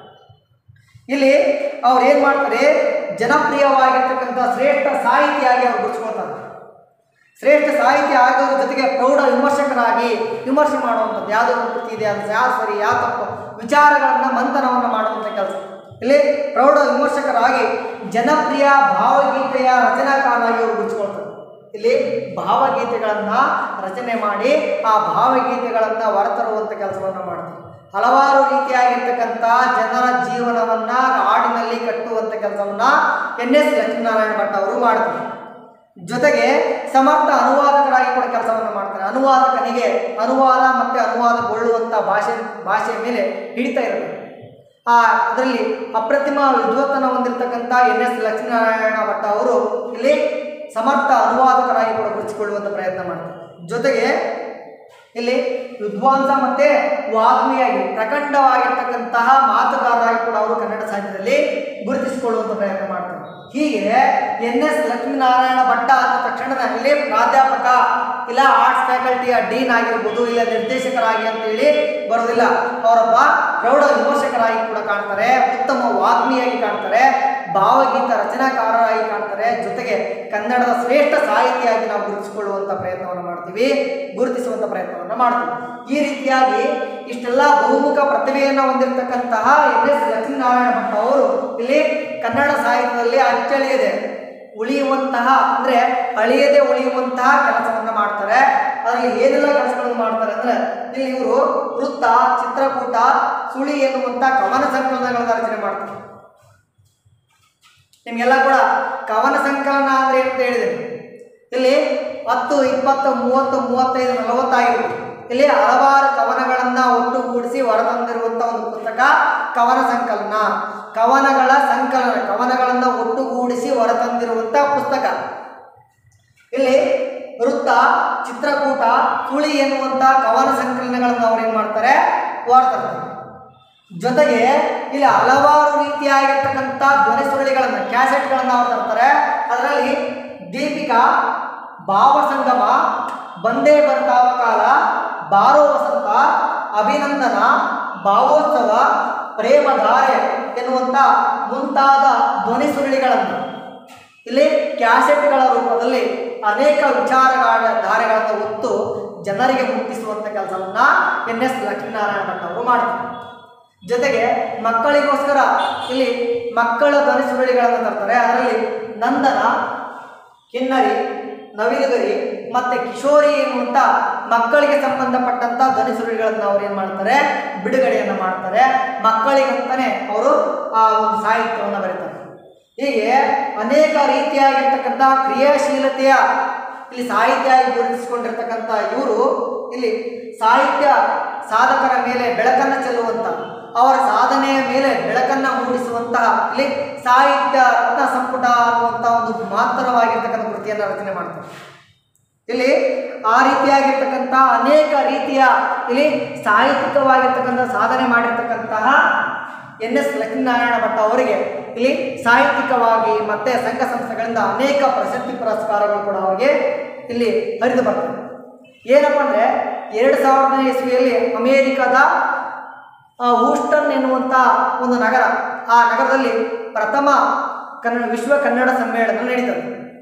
ಇಲ್ಲಿ ಅವ್ರು ಏನು ಮಾಡ್ತಾರೆ ಜನಪ್ರಿಯವಾಗಿರ್ತಕ್ಕಂಥ ಶ್ರೇಷ್ಠ ಸಾಹಿತಿಯಾಗಿ ಅವರು ಗುರುತಿಸ್ಕೊಳ್ತಾರೆ ಶ್ರೇಷ್ಠ ಸಾಹಿತ್ಯ ಆಗೋದ್ರ ಜೊತೆಗೆ ಪ್ರೌಢ ವಿಮರ್ಶಕರಾಗಿ ವಿಮರ್ಶೆ ಮಾಡುವಂಥದ್ದು ಯಾವುದೋ ಒಂದು ಕೃತಿ ಇದೆ ಅದು ಯಾವ ಸರಿ ಯಾವ ತಪ್ಪು ವಿಚಾರಗಳನ್ನು ಮಂಥನವನ್ನು ಮಾಡುವಂಥ ಕೆಲಸ ಇಲ್ಲಿ ಪ್ರೌಢ ವಿಮರ್ಶಕರಾಗಿ ಜನಪ್ರಿಯ ಭಾವಗೀತೆಯ ರಚನಾಕಾರರಾಗಿ ಅವರು ಗುರುತಿಸ್ಕೊಳ್ತಾರೆ ಇಲ್ಲಿ ಭಾವಗೀತೆಗಳನ್ನು ರಚನೆ ಮಾಡಿ ಆ ಭಾವಗೀತೆಗಳನ್ನು ಹೊರತರುವಂಥ ಕೆಲಸವನ್ನು ಮಾಡ್ತಾರೆ ಹಲವಾರು ರೀತಿಯಾಗಿರ್ತಕ್ಕಂಥ ಜನರ ಜೀವನವನ್ನು ಹಾಡಿನಲ್ಲಿ ಕಟ್ಟುವಂಥ ಕೆಲಸವನ್ನು ಎನ್ ಎಸ್ ಲಕ್ಷ್ಮೀನಾರಾಯಣ ಭಟ್ ಅವರು ಮಾಡ್ತಾರೆ ಜೊತೆಗೆ ಸಮರ್ಥ ಅನುವಾದಕರಾಗಿ ಕೂಡ ಕೆಲಸವನ್ನು ಮಾಡ್ತಾರೆ ಅನುವಾದಕನಿಗೆ ಅನುವಾದ ಮತ್ತು ಅನುವಾದಗೊಳ್ಳುವಂಥ ಭಾಷೆ ಭಾಷೆಯ ಮೇಲೆ ಹಿಡಿತಾ ಇರಬೇಕು ಆ ಅದರಲ್ಲಿ ಅಪ್ರತಿಮ ವಿದ್ವತ್ತನ ಹೊಂದಿರತಕ್ಕಂಥ ಎನ್ ಎಸ್ ಲಕ್ಷ್ಮೀನಾರಾಯಣ ಭಟ್ಟ ಅವರು ಇಲ್ಲಿ ಸಮರ್ಥ ಅನುವಾದಕರಾಗಿ ಕೂಡ ಗುರುತಿಸಿಕೊಳ್ಳುವಂಥ ಪ್ರಯತ್ನ ಮಾಡ್ತಾರೆ ಜೊತೆಗೆ ಇಲ್ಲಿ ವಿದ್ವಾಂಸ ಮತ್ತೆ ವಾಗ್ಮಿಯಾಗಿ ಪ್ರಖಂಡವಾಗಿರ್ತಕ್ಕಂತಹ ಮಾತುಗಾರರಾಗಿ ಕೂಡ ಅವರು ಕನ್ನಡ ಸಾಹಿತ್ಯದಲ್ಲಿ ಗುರುತಿಸಿಕೊಳ್ಳುವಂಥ ಪ್ರಯತ್ನ ಮಾಡ್ತಾರೆ ಹೀಗೆ ಎನ್ ಎಸ್ ಲಕ್ಷ್ಮೀನಾರಾಯಣ ಭಟ್ಟ ಅಂದ ತಕ್ಷಣದಲ್ಲಿ ಪ್ರಾಧ್ಯಾಪಕ ಇಲ್ಲ ಆರ್ಟ್ಸ್ ಫ್ಯಾಕಲ್ಟಿಯ ಡೀನ್ ಆಗಿರ್ಬೋದು ಇಲ್ಲ ನಿರ್ದೇಶಕರಾಗಿ ಅಂತೇಳಿ ಬರೋದಿಲ್ಲ ಅವರೊಬ್ಬ ಪ್ರೌಢ ವಿಮರ್ಶಕರಾಗಿ ಕೂಡ ಕಾಣ್ತಾರೆ ಉತ್ತಮ ವಾಗ್ಮಿಯಾಗಿ ಕಾಣ್ತಾರೆ ಭಾವಗೀತ ರಚನಾಕಾರರಾಗಿ ಕಾಣ್ತಾರೆ ಜೊತೆಗೆ ಕನ್ನಡದ ಶ್ರೇಷ್ಠ ಸಾಹಿತಿಯಾಗಿ ನಾವು ಗುರುತಿಸಿಕೊಳ್ಳುವಂಥ ಪ್ರಯತ್ನವನ್ನು ಮಾಡ್ತೀವಿ ಗುರುತಿಸುವಂಥ ಪ್ರಯತ್ನವನ್ನು ಮಾಡ್ತೀವಿ ಈ ರೀತಿಯಾಗಿ ಇಷ್ಟೆಲ್ಲ ಬಹುಮುಖ ಪ್ರತಿಭೆಯನ್ನು ಹೊಂದಿರತಕ್ಕಂತಹ ಎನ್ ಎಸ್ ಲಕ್ಷ್ಮೀನಾರಾಯಣ ಭಟ್ ಅವರು ಇಲ್ಲಿ ಕನ್ನಡ ಸಾಹಿತ್ಯದಲ್ಲಿ ಅಚ್ಚಳಿಯದೆ ಉಳಿಯುವಂತಹ ಅಂದರೆ ಅಳಿಯದೆ ಉಳಿಯುವಂತಹ ಕೆಲಸವನ್ನು ಮಾಡ್ತಾರೆ ಅದರಲ್ಲಿ ಏನೆಲ್ಲ ಕೆಲಸಗಳನ್ನು ಮಾಡ್ತಾರೆ ಅಂದರೆ ಇಲ್ಲಿ ಇವರು ವೃತ್ತ ಚಿತ್ರಕೂಟ ಸುಳಿ ಎನ್ನುವಂಥ ಕವನ ಸಂಕಲನಗಳನ್ನು ರಚನೆ ಮಾಡ್ತಾರೆ ನಿಮಗೆಲ್ಲ ಕೂಡ ಕವನ ಸಂಕಲನ ಅಂದರೆ ಅಂತ ಹೇಳಿದೆ ಇಲ್ಲಿ ಹತ್ತು ಇಪ್ಪತ್ತು ಮೂವತ್ತು ಮೂವತ್ತೈದು ನಲವತ್ತಾಗಿರುತ್ತೆ ಇಲ್ಲಿ ಹಲವಾರು ಕವನಗಳನ್ನು ಒಟ್ಟುಗೂಡಿಸಿ ಹೊರತಂದಿರುವಂಥ ಒಂದು ಪುಸ್ತಕ ಕವನ ಸಂಕಲನ ಕವನಗಳ ಸಂಕಲನ ಕವನಗಳನ್ನು ಒಟ್ಟುಗೂಡಿಸಿ ಹೊರತಂದಿರುವಂಥ ಪುಸ್ತಕ ಇಲ್ಲಿ ವೃತ್ತ ಚಿತ್ರಕೂಟ ಸುಳಿ ಎನ್ನುವಂಥ ಕವನ ಸಂಕಲನಗಳನ್ನು ಅವ್ರು ಏನು ಮಾಡ್ತಾರೆ ಹೊರತರ್ತಾರೆ ಜೊತೆಗೆ ಇಲ್ಲಿ ಹಲವಾರು ರೀತಿಯಾಗಿರ್ತಕ್ಕಂಥ ಧ್ವನಿ ಸುರುಳಿಗಳನ್ನು ಕ್ಯಾಸೆಟ್ಗಳನ್ನು ಅವ್ರು ತರ್ತಾರೆ ಅದರಲ್ಲಿ ದೀಪಿಕಾ ಭಾವಸಂಗಮ ಬಂದೇ ಬರ್ತಾವ ಕಾಲ ಬಾರೋ ವಸಂತ ಅಭಿನಂದನ ಭಾವೋತ್ಸವ ಪ್ರೇಮಧಾರೆ ಎನ್ನುವಂಥ ಮುಂತಾದ ಧ್ವನಿ ಸುರುಳಿಗಳನ್ನು ಇಲ್ಲಿ ಕ್ಯಾಸೆಟ್ಗಳ ರೂಪದಲ್ಲಿ ಅನೇಕ ವಿಚಾರಗಳ ಧಾರೆಗಳನ್ನು ಹೊತ್ತು ಜನರಿಗೆ ಮುಟ್ಟಿಸುವಂಥ ಕೆಲಸವನ್ನು ಎನ್ ಎಸ್ ಲಕ್ಷ್ಮೀನಾರಾಯಣ ಭಟ್ ಅವರು ಮಾಡ್ತಾರೆ ಜೊತೆಗೆ ಮಕ್ಕಳಿಗೋಸ್ಕರ ಇಲ್ಲಿ ಮಕ್ಕಳ ಧ್ವನಿ ಸುರುಳಿಗಳನ್ನು ತರ್ತಾರೆ ಅದರಲ್ಲಿ ನಂದನ ಕಿನ್ನರಿ ನವಿಲುಗರಿ ಮತ್ತು ಕಿಶೋರಿ ಎನ್ನುವಂಥ ಮಕ್ಕಳಿಗೆ ಸಂಬಂಧಪಟ್ಟಂಥ ಧ್ವನಿ ಸುರುಳಿಗಳನ್ನು ಅವ್ರು ಏನು ಮಾಡ್ತಾರೆ ಬಿಡುಗಡೆಯನ್ನು ಮಾಡ್ತಾರೆ ಮಕ್ಕಳಿಗಂತಲೇ ಅವರು ಆ ಒಂದು ಸಾಹಿತ್ಯವನ್ನು ಬರೀತಾರೆ ಹೀಗೆ ಅನೇಕ ರೀತಿಯಾಗಿರ್ತಕ್ಕಂಥ ಕ್ರಿಯಾಶೀಲತೆಯ ಇಲ್ಲಿ ಸಾಹಿತ್ಯ ಆಗಿ ಗುರುತಿಸಿಕೊಂಡಿರ್ತಕ್ಕಂಥ ಇವರು ಇಲ್ಲಿ ಸಾಹಿತ್ಯ ಸಾಧಕರ ಮೇಲೆ ಬೆಳಕನ್ನು ಚೆಲ್ಲುವಂಥ ಅವರ ಸಾಧನೆಯ ಮೇಲೆ ಬೆಳಕನ್ನು ಮೂಡಿಸುವಂತಹ ಇಲ್ಲಿ ಸಾಹಿತ್ಯ ರತ್ನ ಸಂಪುಟ ಅನ್ನುವಂಥ ಒಂದು ಮಹತ್ತರವಾಗಿರ್ತಕ್ಕಂಥ ಕೃತಿಯನ್ನು ರಚನೆ ಮಾಡ್ತಾರೆ ಇಲ್ಲಿ ಆ ರೀತಿಯಾಗಿರ್ತಕ್ಕಂಥ ಅನೇಕ ರೀತಿಯ ಇಲ್ಲಿ ಸಾಹಿತ್ಯಿಕವಾಗಿರ್ತಕ್ಕಂಥ ಸಾಧನೆ ಮಾಡಿರ್ತಕ್ಕಂತಹ ಎನ್ ಎಸ್ ಲಕ್ಷ್ಮೀನಾರಾಯಣ ಭಟ್ ಅವರಿಗೆ ಇಲ್ಲಿ ಸಾಹಿತ್ಯಿಕವಾಗಿ ಮತ್ತೆ ಸಂಘ ಸಂಸ್ಥೆಗಳಿಂದ ಅನೇಕ ಪ್ರಶಸ್ತಿ ಪುರಸ್ಕಾರಗಳು ಕೂಡ ಅವರಿಗೆ ಇಲ್ಲಿ ಹರಿದು ಬರ್ತವೆ ಏನಪ್ಪ ಅಂದರೆ ಎರಡು ಸಾವಿರದನೇ ಇಸ್ವಿಯಲ್ಲಿ ಅಮೇರಿಕದ ಆ, ಹೂಸ್ಟನ್ ಎನ್ನುವಂಥ ಒಂದು ನಗರ ಆ ನಗರದಲ್ಲಿ ಪ್ರಥಮ ಕನ್ನಡ ವಿಶ್ವ ಕನ್ನಡ ಸಮ್ಮೇಳನ ನಡೀತದೆ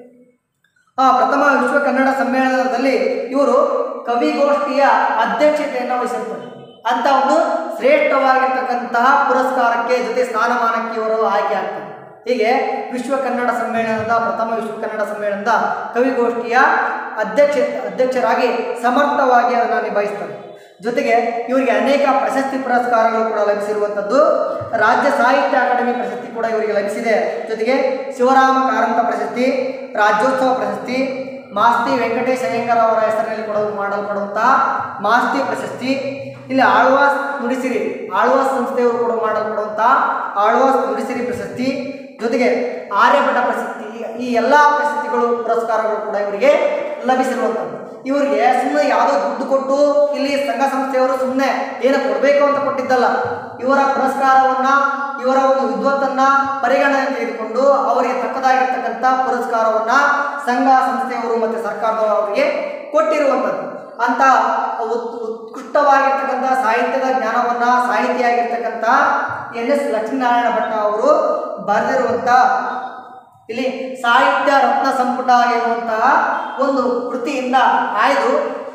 ಆ ಪ್ರಥಮ ವಿಶ್ವ ಕನ್ನಡ ಸಮ್ಮೇಳನದಲ್ಲಿ ಇವರು ಕವಿಗೋಷ್ಠಿಯ ಅಧ್ಯಕ್ಷತೆಯನ್ನು ವಹಿಸಿರ್ತಾರೆ ಅಂತ ಒಂದು ಶ್ರೇಷ್ಠವಾಗಿರ್ತಕ್ಕಂತಹ ಪುರಸ್ಕಾರಕ್ಕೆ ಜೊತೆ ಸ್ಥಾನಮಾನಕ್ಕೆ ಇವರು ಆಯ್ಕೆ ಆಗ್ತಾರೆ ಹೀಗೆ ವಿಶ್ವ ಕನ್ನಡ ಸಮ್ಮೇಳನದ ಪ್ರಥಮ ವಿಶ್ವ ಕನ್ನಡ ಸಮ್ಮೇಳನದ ಕವಿಗೋಷ್ಠಿಯ ಅಧ್ಯಕ್ಷ ಅಧ್ಯಕ್ಷರಾಗಿ ಸಮರ್ಥವಾಗಿ ಅದನ್ನು ನಿಭಾಯಿಸ್ತಾರೆ ಜೊತೆಗೆ ಇವರಿಗೆ ಅನೇಕ ಪ್ರಶಸ್ತಿ ಪುರಸ್ಕಾರಗಳು ಕೂಡ ಲಭಿಸಿರುವಂಥದ್ದು ರಾಜ್ಯ ಸಾಹಿತ್ಯ ಅಕಾಡೆಮಿ ಪ್ರಶಸ್ತಿ ಕೂಡ ಇವರಿಗೆ ಲಭಿಸಿದೆ ಜೊತೆಗೆ ಶಿವರಾಮ ಕಾರಂತ ಪ್ರಶಸ್ತಿ ರಾಜ್ಯೋತ್ಸವ ಪ್ರಶಸ್ತಿ ಮಾಸ್ತಿ ವೆಂಕಟೇಶ್ ಅಯ್ಯಂಗಾರ್ ಅವರ ಹೆಸರಿನಲ್ಲಿ ಕೊಡ ಮಾಡಲ್ಪಡುವಂತಹ ಮಾಸ್ತಿ ಪ್ರಶಸ್ತಿ ಇಲ್ಲಿ ಆಳ್ವಾಸ್ ನುಡಿಸಿರಿ ಆಳ್ವಾಸ್ ಸಂಸ್ಥೆಯವರು ಕೂಡ ಮಾಡಲ್ಪಡುವಂತಹ ಆಳ್ವಾಸ್ ನುಡಿಸಿರಿ ಪ್ರಶಸ್ತಿ ಜೊತೆಗೆ ಆರ್ಯಭಟ ಪ್ರಶಸ್ತಿ ಈ ಎಲ್ಲ ಪ್ರಶಸ್ತಿಗಳು ಪುರಸ್ಕಾರಗಳು ಕೂಡ ಇವರಿಗೆ ಲಭಿಸಿರುವಂಥದ್ದು ಇವರಿಗೆ ಸುಮ್ಮನೆ ಯಾವುದೋ ದುಡ್ಡು ಕೊಟ್ಟು ಇಲ್ಲಿ ಸಂಘ ಸಂಸ್ಥೆಯವರು ಸುಮ್ಮನೆ ಏನು ಕೊಡಬೇಕು ಅಂತ ಕೊಟ್ಟಿದ್ದಲ್ಲ ಇವರ ಪುರಸ್ಕಾರವನ್ನ ಇವರ ಒಂದು ವಿದ್ವತ್ತನ್ನ ಪರಿಗಣನೆ ತೆಗೆದುಕೊಂಡು ಅವರಿಗೆ ತಕ್ಕದಾಗಿರ್ತಕ್ಕಂಥ ಪುರಸ್ಕಾರವನ್ನ ಸಂಘ ಸಂಸ್ಥೆಯವರು ಮತ್ತು ಸರ್ಕಾರದವರು ಅವರಿಗೆ ಕೊಟ್ಟಿರುವಂಥದ್ದು ಅಂತ ಉತ್ ಉತ್ಕೃಷ್ಟವಾಗಿರ್ತಕ್ಕಂಥ ಸಾಹಿತ್ಯದ ಜ್ಞಾನವನ್ನ ಸಾಹಿತಿಯಾಗಿರ್ತಕ್ಕಂಥ ಎನ್ ಎಸ್ ಲಕ್ಷ್ಮೀನಾರಾಯಣ ಭಟ್ಟ ಅವರು ಬರೆದಿರುವಂಥ ಇಲ್ಲಿ ಸಾಹಿತ್ಯ ರತ್ನ ಸಂಪುಟ ಎನ್ನುವಂತಹ ಒಂದು ಕೃತಿಯಿಂದ ಆಯ್ದು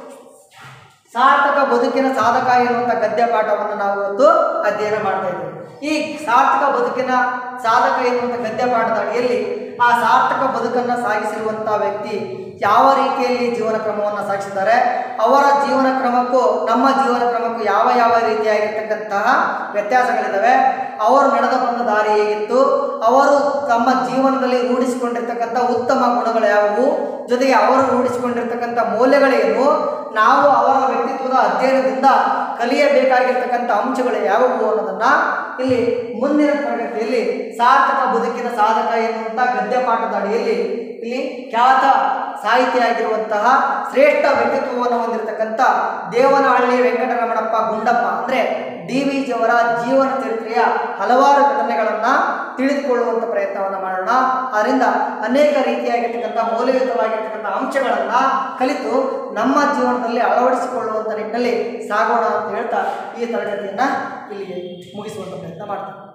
ಸಾರ್ಥಕ ಬದುಕಿನ ಸಾಧಕ ಎನ್ನುವಂಥ ಗದ್ಯ ಪಾಠವನ್ನು ನಾವು ಇವತ್ತು ಅಧ್ಯಯನ ಮಾಡ್ತಾ ಇದ್ದೇವೆ ಈ ಸಾರ್ಥಕ ಬದುಕಿನ ಸಾಧಕ ಎನ್ನುವಂಥ ಗದ್ಯ ಪಾಠದ ಅಡಿಯಲ್ಲಿ ಆ ಸಾರ್ಥಕ ಬದುಕನ್ನು ಸಾಗಿಸಿರುವಂಥ ವ್ಯಕ್ತಿ ಯಾವ ರೀತಿಯಲ್ಲಿ ಜೀವನ ಕ್ರಮವನ್ನು ಸಾಗಿಸಿದ್ದಾರೆ ಅವರ ಜೀವನ ಕ್ರಮಕ್ಕೂ ನಮ್ಮ ಜೀವನ ಕ್ರಮಕ್ಕೂ ಯಾವ ಯಾವ ರೀತಿಯಾಗಿರ್ತಕ್ಕಂತಹ ವ್ಯತ್ಯಾಸಗಳಿದ್ದಾವೆ ಅವರು ನಡೆದ ಬಂದ ದಾರಿ ಹೇಗಿತ್ತು ಅವರು ತಮ್ಮ ಜೀವನದಲ್ಲಿ ರೂಢಿಸಿಕೊಂಡಿರ್ತಕ್ಕಂಥ ಉತ್ತಮ ಗುಣಗಳು ಯಾವುವು ಜೊತೆಗೆ ಅವರು ರೂಢಿಸಿಕೊಂಡಿರ್ತಕ್ಕಂಥ ಮೌಲ್ಯಗಳೇನು ನಾವು ಅವರ ವ್ಯಕ್ತಿತ್ವದ ಅಧ್ಯಯನದಿಂದ ಕಲಿಯಬೇಕಾಗಿರ್ತಕ್ಕಂಥ ಅಂಶಗಳು ಯಾವುವು ಅನ್ನೋದನ್ನ ಇಲ್ಲಿ ಮುಂದಿನ ತರಗತಿಯಲ್ಲಿ ಸಾರ್ಥಕ ಬದುಕಿನ ಸಾಧಕ ಎನ್ನುವಂಥ ಗದ್ಯ ಪಾಠದ ಅಡಿಯಲ್ಲಿ ಇಲ್ಲಿ ಖ್ಯಾತ ಸಾಹಿತಿ ಆಗಿರುವಂತಹ ಶ್ರೇಷ್ಠ ವ್ಯಕ್ತಿತ್ವವನ್ನು ಹೊಂದಿರತಕ್ಕಂಥ ದೇವನಹಳ್ಳಿ ವೆಂಕಟರಮಣಪ್ಪ ಗುಂಡಪ್ಪ ಅಂದರೆ ಡಿ ವಿ ಜಿಯವರ ಜೀವನ ಚರಿತ್ರೆಯ ಹಲವಾರು ಘಟನೆಗಳನ್ನು ತಿಳಿದುಕೊಳ್ಳುವಂಥ ಪ್ರಯತ್ನವನ್ನು ಮಾಡೋಣ ಅದರಿಂದ ಅನೇಕ ರೀತಿಯಾಗಿರ್ತಕ್ಕಂಥ ಮೌಲ್ಯಯುತವಾಗಿರ್ತಕ್ಕಂಥ ಅಂಶಗಳನ್ನು ಕಲಿತು ನಮ್ಮ ಜೀವನದಲ್ಲಿ ಅಳವಡಿಸಿಕೊಳ್ಳುವಂಥ ನಿಟ್ಟಿನಲ್ಲಿ ಸಾಗೋಣ ಅಂತ ಹೇಳ್ತಾ ಈ ತರಗತಿಯನ್ನು ಇಲ್ಲಿಗೆ ಮುಗಿಸುವಂಥ ಪ್ರಯತ್ನ ಮಾಡ್ತೀನಿ